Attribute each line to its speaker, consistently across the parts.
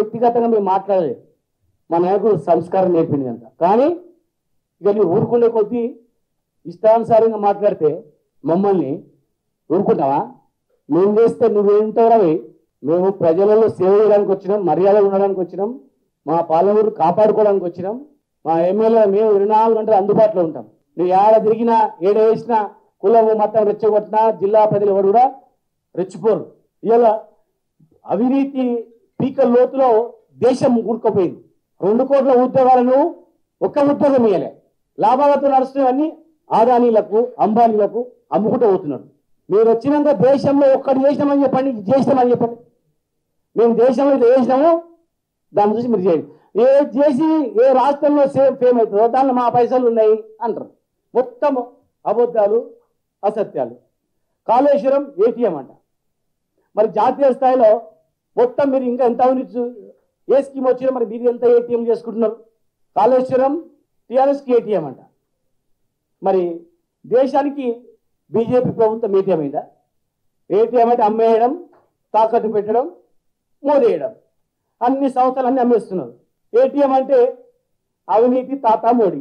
Speaker 1: వ్యక్తిగతంగా మేము మాట్లాడలేదు మా నాయకుడు సంస్కారం నేర్పింది అంత కానీ ఇక నువ్వు ఊరుకునే కొద్దీ ఇష్టానుసారంగా మాట్లాడితే మమ్మల్ని ఊరుకుంటావా మేము చేస్తే నువ్వేంటో రవి మేము ప్రజలలో సేవ చేయడానికి వచ్చినాం మర్యాద ఉండడానికి వచ్చినాం మా పాలనూరు కాపాడుకోవడానికి వచ్చినాం మా ఎమ్మెల్యే మేము ఇరవై నాలుగు గంటలు అందుబాటులో ఉంటాం నువ్వు ఏడ తిరిగినా ఏడ వేసినా కులం మతం రెచ్చగొట్టినా జిల్లా ప్రజలు ఎవరు కూడా రెచ్చిపోరు ఇలా అవినీతి పీక లోతులో దేశం కూరుకుపోయింది రెండు కోట్ల ఉద్యోగాలను ఒక్క ఉద్యోగం ఇయ్యలే లాభాలతో నడుస్తున్నవన్నీ ఆదానీలకు అంబానీలకు అమ్ముకుంటూ పోతున్నాడు మీరు వచ్చినాక దేశంలో ఒక్కటి చేసినామని చెప్పండి ఇది చేసినామని చెప్పండి మేము దేశంలో ఇది చేసినాము దాని చూసి మీరు చేయండి ఏ చేసి ఏ రాష్ట్రంలో సేమ్ ఫేమ్ అవుతుందో దానిలో మా పైసలు ఉన్నాయి అంటారు మొత్తం అబద్ధాలు అసత్యాలు కాళేశ్వరం ఏటీఎం అంట మరి జాతీయ స్థాయిలో మొత్తం మీరు ఇంకా ఎంత అవినీతి చూ- ఏ స్కీమ్ వచ్చినా మరి మీరు ఎంత ఏటీఎం చేసుకుంటున్నారు కాళేశ్వరం టీఆర్ఎస్కి ఏటీఎం అంట మరి దేశానికి బీజేపీ ప్రభుత్వం ఏటీఎం అయిందా ఏటీఎం అంటే అమ్మేయడం తాకట్టు పెట్టడం మోదేయడం అన్ని సంస్థలు అన్ని అమ్మేస్తున్నారు ఏటీఎం అంటే అవినీతి తాత మోడీ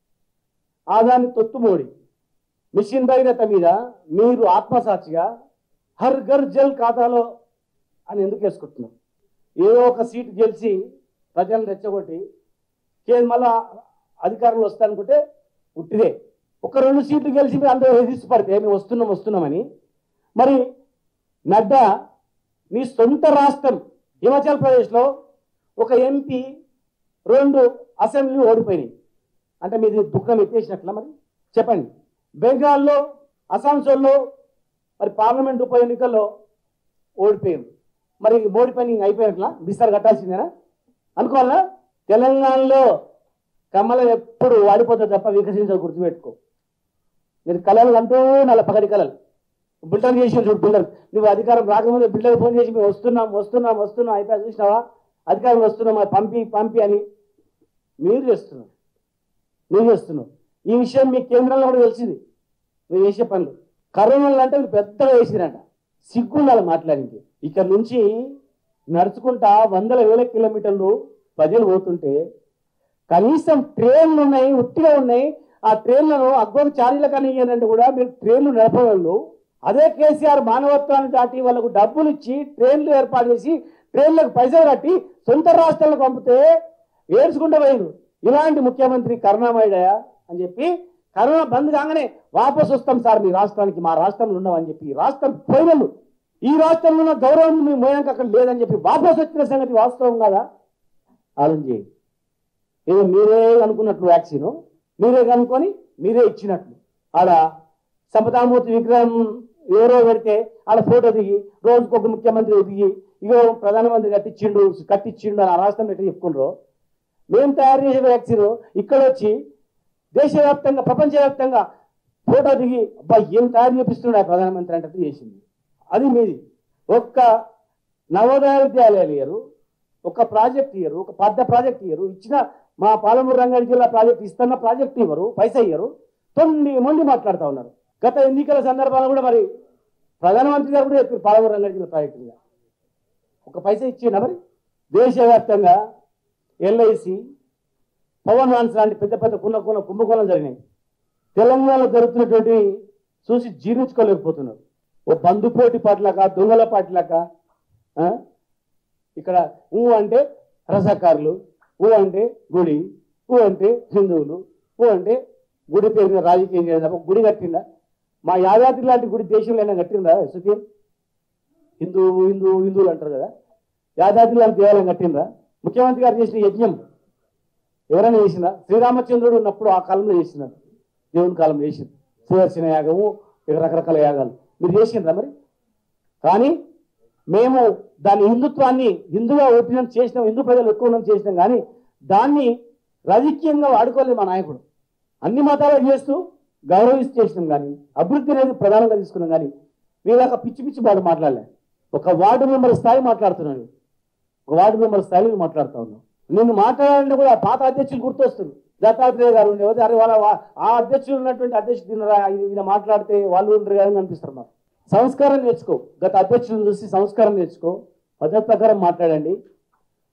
Speaker 1: ఆదాని తొత్తు మోడీ మిషన్ భగీరథ మీద మీరు ఆత్మసాక్షిగా హర్ ఘర్ జల్ ఖాతాలో అని ఎందుకు వేసుకుంటున్నాం ఏదో ఒక సీటు గెలిచి ప్రజలను రెచ్చగొట్టి కే మళ్ళా అధికారంలో వస్తారనుకుంటే ఉట్టిదే ఒక రెండు సీట్లు గెలిచి మీరు అందరూ ఎదిరిసి పడితే మేము వస్తున్నాం వస్తున్నామని మరి నడ్డా మీ సొంత రాష్ట్రం హిమాచల్ ప్రదేశ్లో ఒక ఎంపీ రెండు అసెంబ్లీ ఓడిపోయినాయి అంటే మీది దుఃఖం ఎత్తేసినట్ల మరి చెప్పండి బెంగాల్లో అసాంసోల్లో మరి పార్లమెంట్ ఉప ఎన్నికల్లో ఓడిపోయారు మరి మోడీ పని అయిపోయినట్లా బిస్తారు కట్టాల్సిందేనా అనుకోవాలా తెలంగాణలో కమలం ఎప్పుడు వాడిపోతుంది తప్ప వికసించదు గుర్తుపెట్టుకో మీరు కళలు అంటూ నల్ల పగడి కళలు బిల్డర్ చేసి చూడు బిల్డర్ నువ్వు అధికారం రాకముందే బిల్డర్ ఫోన్ చేసి మేము వస్తున్నాం వస్తున్నాం వస్తున్నాం అయిపోయి చూసినావా అధికారం వస్తున్నాం మరి పంపి పంపి అని మీరు చేస్తున్నారు నువ్వు చేస్తున్నావు ఈ విషయం మీ కేంద్రంలో కూడా తెలిసింది నువ్వు చేసే పనులు కరోనాలు అంటే మీరు పెద్దగా వేసిరంట సిగ్గుండాలి మాట్లాడింది ఇక్కడ నుంచి నడుచుకుంటా వందల వేల కిలోమీటర్లు ప్రజలు పోతుంటే కనీసం ట్రైన్లు ఉన్నాయి ఉట్టిగా ఉన్నాయి ఆ ట్రైన్లను అగ్గోని చారీల కానీ ఇయ్యనంటే కూడా మీరు ట్రైన్లు నడపవాళ్ళు అదే కేసీఆర్ మానవత్వాన్ని దాటి వాళ్ళకు డబ్బులు ఇచ్చి ట్రైన్లు ఏర్పాటు చేసి ట్రైన్లకు పైసలు కట్టి సొంత రాష్ట్రాలకు పంపితే ఏడ్చుకుంటూ పోయిండు ఇలాంటి ముఖ్యమంత్రి కరుణామయుడయా అని చెప్పి కరోనా బంద్ కాగానే వాపసు వస్తాం సార్ మీ రాష్ట్రానికి మా రాష్ట్రంలో ఉన్నామని చెప్పి రాష్ట్రం పోయినలు ఈ రాష్ట్రంలో ఉన్న గౌరవం మేము పోయాక అక్కడ లేదని చెప్పి వాపసు వచ్చిన సంగతి వాస్తవం కదా ఆలోచన చేయండి ఏదో మీరే అనుకున్నట్లు వ్యాక్సిన్ మీరే కనుక్కొని మీరే ఇచ్చినట్లు ఆడ సంపదామూర్తి విగ్రహం ఎవరో పెడితే ఆడ ఫోటో దిగి రోజుకు ఒక ముఖ్యమంత్రి దిగి ఇగో ప్రధానమంత్రి కట్టించిండు కట్టించిండు అని ఆ రాష్ట్రం ఎట్లా చెప్పుకుండ్రో మేము తయారు చేసే వ్యాక్సిన్ ఇక్కడ వచ్చి దేశవ్యాప్తంగా ప్రపంచవ్యాప్తంగా ఫోటో దిగి అబ్బా ఏం తయారు చేపిస్తున్నాడు ఆ ప్రధానమంత్రి అంటే చేసింది అది మీది ఒక్క నవోదయ విద్యాలయాలు ఇయ్యరు ఒక ప్రాజెక్ట్ ఇయ్యరు ఒక పెద్ద ప్రాజెక్ట్ ఇయ్యరు ఇచ్చిన మా పాలమూరు రంగారెడ్డి జిల్లా ప్రాజెక్ట్ ఇస్తున్న ప్రాజెక్ట్ ఇవ్వరు పైసా ఇయ్యరు తొండి మొండి మాట్లాడుతూ ఉన్నారు గత ఎన్నికల సందర్భాల్లో కూడా మరి ప్రధానమంత్రి గారు కూడా చెప్పారు పాలమూరు రంగారెడ్డి జిల్లా ప్రాజెక్టు మీద ఒక పైసా ఇచ్చిండ మరి దేశవ్యాప్తంగా ఎల్ఐసి పవన్ వాన్స్ లాంటి పెద్ద పెద్ద కున్న కున్న కుంభకోణం జరిగినాయి తెలంగాణలో జరుగుతున్నటువంటి చూసి జీర్ణించుకోలేకపోతున్నారు ఓ బంధుపోటి పాటలాక దొంగల పాటలాక ఆ? ఇక్కడ ఊ అంటే రసకారులు ఊ అంటే గుడి ఊ అంటే హిందువులు ఊ అంటే గుడి పేరు మీద రాజకీయం చేయడం తప్ప గుడి కట్టిందా మా యాదాద్రి లాంటి గుడి దేశంలో అయినా కట్టిందా సుఖీం హిందూ హిందూ హిందువులు అంటారు కదా యాదాద్రి లాంటి దేవాలయం కట్టిందా ముఖ్యమంత్రి గారు చేసిన యజ్ఞం ఎవరైనా చేసిందా శ్రీరామచంద్రుడు ఉన్నప్పుడు ఆ కాలంలో చేసినారు దేవుని కాలంలో చేసింది సుదర్శన యాగము ఇక రకరకాల యాగాలు మీరు చేసిండ్రా మరి కానీ మేము దాని హిందుత్వాన్ని హిందుగా ఓపినం చేసినాం హిందూ ప్రజలు ఎక్కువ ఉన్నది చేసినాం కానీ దాన్ని రాజకీయంగా వాడుకోలేదు మా నాయకుడు అన్ని మతాలు చేస్తూ గౌరవిస్తూ చేసినాం కానీ అభివృద్ధి అనేది ప్రధానంగా తీసుకున్నాం కానీ వీళ్ళక పిచ్చి పిచ్చి వాడు మాట్లాడలే ఒక వార్డు మెంబర్ స్థాయి మాట్లాడుతున్నాను ఒక వార్డు మెంబర్ స్థాయిలో మాట్లాడుతా ఉన్నాను నేను మాట్లాడాలంటే కూడా ఆ పాత అధ్యక్షులు గుర్తొస్తుంది దత్తాత్రేయ గారు ఉండేవారు అరే వాళ్ళ వా- ఆ అధ్యక్షులు ఉన్నటువంటి అధ్యక్షుడు తిన్నరా ఈయన మాట్లాడితే వాళ్ళు ఉండరు కానీ అనిపిస్తారు మాకు సంస్కారం నేర్చుకో గత అధ్యక్షులను చూసి సంస్కారం నేర్చుకో పద్ధతి ప్రకారం మాట్లాడండి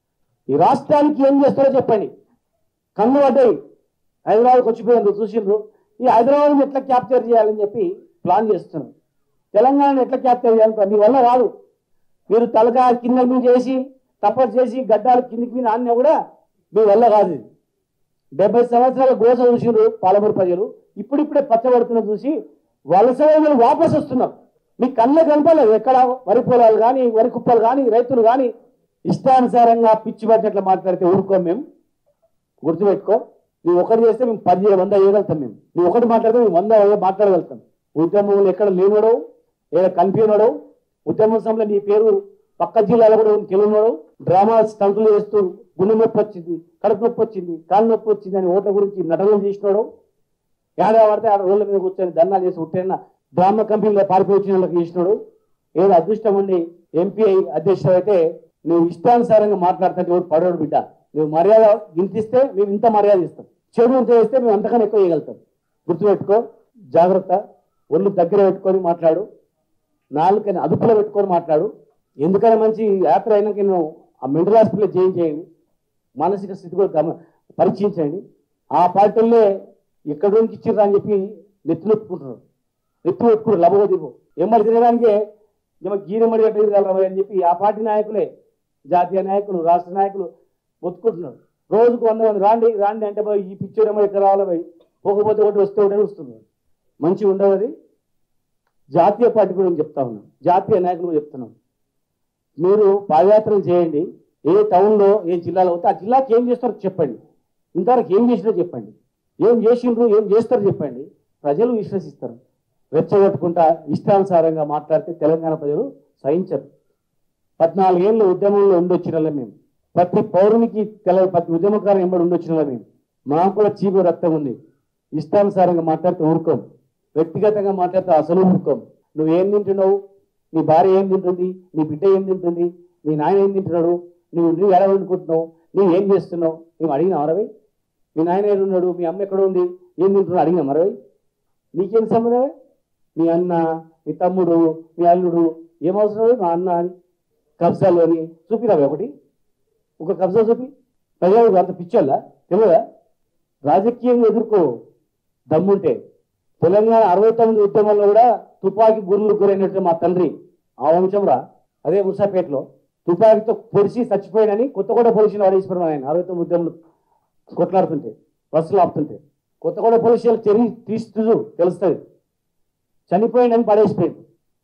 Speaker 1: ఈ రాష్ట్రానికి ఏం చేస్తారో చెప్పండి కన్ను పడ్డాయి హైదరాబాద్కి వచ్చిపోయిండ్రు చూసిండ్రు ఈ హైదరాబాద్ని ఎట్లా క్యాప్చర్ చేయాలని చెప్పి ప్లాన్ చేస్తున్నాం తెలంగాణను ఎట్లా క్యాప్చర్ చేయాలని మీ వల్ల కాదు మీరు తలగా కింద మీద చేసి తపస్సు చేసి గడ్డాలు కిందికి మీద ఆడినా కూడా మీ వల్ల కాదు ఇది డెబ్బై సంవత్సరాల గోస చూసిండ్రు పాలమూరు ప్రజలు ఇప్పుడిప్పుడే పచ్చబడుతున్న చూసి వలస వాళ్ళు వాపసు వస్తున్నారు మీ కళ్ళ కనపలేదు ఎక్కడ వరి పొలాలు కానీ వరి కుప్పలు కానీ రైతులు కానీ ఇష్టానుసారంగా పిచ్చి పట్టినట్లు మాట్లాడితే ఊరుకోం మేము గుర్తుపెట్టుకో నువ్వు ఒకటి చేస్తే మేము పది వంద వేయగలుగుతాం మేము నువ్వు ఒకటి మాట్లాడితే మేము వంద మాట్లాడగలుగుతాం ఉద్యమంలో ఎక్కడ లేనోడో ఏదో కనిపించనోడో ఉద్యమం సమయంలో నీ పేరు పక్క జిల్లాలో కూడా తెలియనోడు డ్రామా స్టంటులు వేస్తూ గుండె నొప్పి వచ్చింది కడుపు నొప్పి వచ్చింది కాళ్ళు నొప్పి వచ్చింది అని ఓట్ల గురించి నటనలు చేసినాడు ఏడా పడితే ఆడ రోడ్ల మీద కూర్చొని దండాలు చేసి ఉట్టేన డ్రామా కంపెనీలో పారిపోయి వచ్చిన వాళ్ళకి చేసినాడు ఏదో అదృష్టం ఉండి ఎంపీ అధ్యక్షుడు అయితే నువ్వు ఇష్టానుసారంగా మాట్లాడుతుంటే ఎవరు పడోడు బిడ్డ నువ్వు మర్యాద గింతిస్తే మేము ఇంత మర్యాద ఇస్తాం చెడు ఉంటే ఇస్తే మేము అంతకన్నా ఎక్కువ చేయగలుగుతాం గుర్తుపెట్టుకో జాగ్రత్త ఒళ్ళు దగ్గర పెట్టుకొని మాట్లాడు నాలుకని అదుపులో పెట్టుకొని మాట్లాడు ఎందుకైనా మంచి యాత్ర అయినాక నేను ఆ మెంటల్ హాస్పిటల్ జాయిన్ చేయండి మానసిక స్థితి కూడా గమ పరీక్షించండి ఆ పార్టీలే ఎక్కడి నుంచి ఇచ్చిర్రా అని చెప్పి నెత్తి నొప్పుకుంటున్నారు నెత్తి పెట్టుకున్నారు లభో దిబో ఎమ్మడి తినడానికే ఏమో గీనమడి ఎట్లా తిరగలరా అని చెప్పి ఆ పార్టీ నాయకులే జాతీయ నాయకులు రాష్ట్ర నాయకులు మొత్తుకుంటున్నారు రోజుకు వంద మంది రాండి రాండి అంటే పోయి ఈ పిచ్చోడేమో ఎక్కడ రావాలి పోయి పోకపోతే ఒకటి వస్తే ఒకటి వస్తున్నారు మంచిగా ఉండవు అది జాతీయ పార్టీ కూడా నేను చెప్తా ఉన్నాను జాతీయ నాయకులు కూడా చెప్తున్నాను మీరు పాదయాత్రలు చేయండి ఏ టౌన్లో ఏ జిల్లాలో అవుతే ఆ జిల్లాకి ఏం చేస్తారో చెప్పండి ఇంతవరకు ఏం చేసినా చెప్పండి ఏం చేసిండ్రు ఏం చేస్తారో చెప్పండి ప్రజలు విశ్వసిస్తారు రెచ్చగొట్టుకుంటా ఇష్టానుసారంగా మాట్లాడితే తెలంగాణ ప్రజలు సహించరు పద్నాలుగేళ్ళు ఉద్యమంలో ఉండొచ్చిన వాళ్ళం మేము ప్రతి పౌరునికి తెల ప్రతి ఉద్యమకారం ఎంబడి ఉండొచ్చిన వాళ్ళం మేము మాకు కూడా చీపు రక్తం ఉంది ఇష్టానుసారంగా మాట్లాడితే ఊరుకోం వ్యక్తిగతంగా మాట్లాడితే అసలు ఊరుకోం నువ్వు ఏం తింటున్నావు నీ భార్య ఏం తింటుంది నీ బిడ్డ ఏం తింటుంది మీ నాయన ఏం తింటున్నాడు నువ్వు నువ్వు ఎలా వండుకుంటున్నావు నువ్వు ఏం చేస్తున్నావు నువ్వు అడిగిన అరవై మీ నాయన ఏడున్నాడు మీ అమ్మ ఎక్కడ ఉంది ఏం తింటున్నావు అడిగిన మరవై నీకేం సంబంధమే మీ అన్న మీ తమ్ముడు మీ అల్లుడు ఏం అవసరం లేదు? మా అన్న అని కబ్జాలు అని చూపిరావు ఒకటి ఒక కబ్జా చూపి ప్రజలకు అంత పిచ్చోళ్ళ తెలియదా రాజకీయంగా ఎదుర్కో దమ్ముంటే తెలంగాణ అరవై తొమ్మిది ఉద్యమంలో కూడా తుపాకీ గురులు గురైనట్టు మా తండ్రి ఆ వంశంరా అదే ముసాపేటలో తుపాకీతో పొడిచి చచ్చిపోయాడని కొత్తగూడ పొడిచిన వాడేశ్వరం ఆయన అరవై తొమ్మిది ఉద్యమంలో కొట్లాడుతుంటే బస్సులు ఆపుతుంటే కొత్తగూడ పోలీసులు చెరి తీస్తూ తెలుస్తుంది చనిపోయిందని పడేసిపోయింది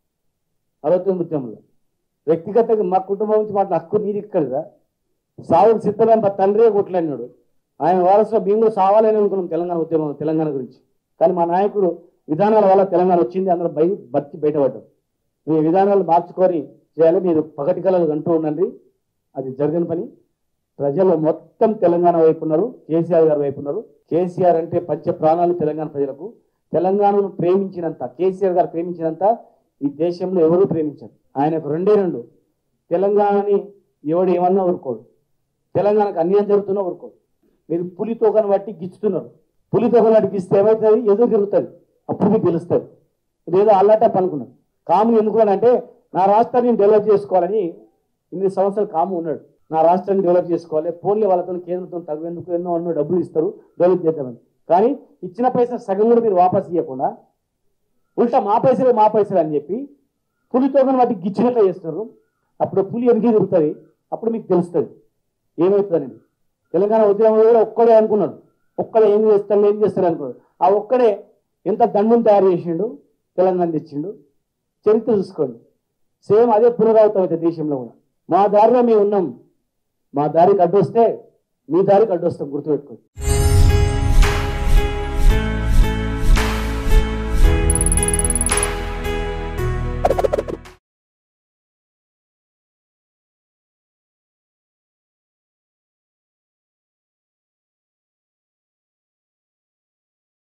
Speaker 1: అరవై తొమ్మిది ఉద్యమంలో వ్యక్తిగతంగా మా కుటుంబం నుంచి మాకు హక్కు నీది ఇక్కడ సావుకు సిద్ధమైన మా తండ్రే కొట్లాడినాడు ఆయన వారసులో మేము కూడా సావాలని అనుకున్నాం తెలంగాణ ఉద్యమం తెలంగాణ గురించి కానీ మా నాయకుడు విధానాల వల్ల తెలంగాణ వచ్చింది అందరూ బయ బతికి బయటపడ్డాం మీ విధానాలు మార్చుకొని చేయాలి మీరు పగటి కళలు అంటూ ఉండండి అది జరగని పని ప్రజలు మొత్తం తెలంగాణ వైపు ఉన్నారు కేసీఆర్ గారి వైపు ఉన్నారు కేసీఆర్ అంటే పంచ ప్రాణాలు తెలంగాణ ప్రజలకు తెలంగాణను ప్రేమించినంత కేసీఆర్ గారు ప్రేమించినంత ఈ దేశంలో ఎవరూ ప్రేమించారు ఆయనకు రెండే రెండు తెలంగాణని ఎవడు ఏమన్నా ఊరుకోడు తెలంగాణకు అన్యాయం జరుగుతున్నా ఊరుకోడు మీరు పులి తోకను బట్టి గిచ్చుతున్నారు పులి తోకను బట్టి గిస్తే ఏమవుతుంది ఎదురు తిరుగుతుంది అప్పుడు మీకు తెలుస్తుంది ఇదేదో అల్లాటప్ అనుకున్నారు కాము ఎందుకు అని అంటే నా రాష్ట్రాన్ని నేను డెవలప్ చేసుకోవాలని ఇన్ని సంవత్సరాలు కాము ఉన్నాడు నా రాష్ట్రాన్ని డెవలప్ చేసుకోవాలి ఫోన్లే వాళ్ళతో కేంద్రంతో తగ్గేందుకు ఎన్నో ఎన్నో డబ్బులు ఇస్తారు డెవలప్ చేద్దామని కానీ ఇచ్చిన పైసలు సగం కూడా మీరు వాపస్ ఇవ్వకుండా ఉల్టా మా పైసలే మా పైసలు అని చెప్పి పులి తోకను బట్టి గిచ్చినట్లు చేస్తారు అప్పుడు పులి వెనక్కి తిరుగుతుంది అప్పుడు మీకు తెలుస్తుంది ఏమవుతుందని తెలంగాణ ఉద్యమంలో కూడా ఒక్కడే అనుకున్నాడు ఒక్కడే ఏం చేస్తాడు ఏం చేస్తాడు అనుకున్నాడు ఆ ఒక్కడే ఎంత దండం తయారు చేసిండు తెలంగాణ తెచ్చిండు చరిత్ర చూసుకోండి సేమ్ అదే పునరావృతం అవుతుంది దేశంలో కూడా మా దారిలో మేము ఉన్నాం మా దారికి అడ్డొస్తే మీ దారికి అడ్డొస్తాం గుర్తుపెట్టుకోండి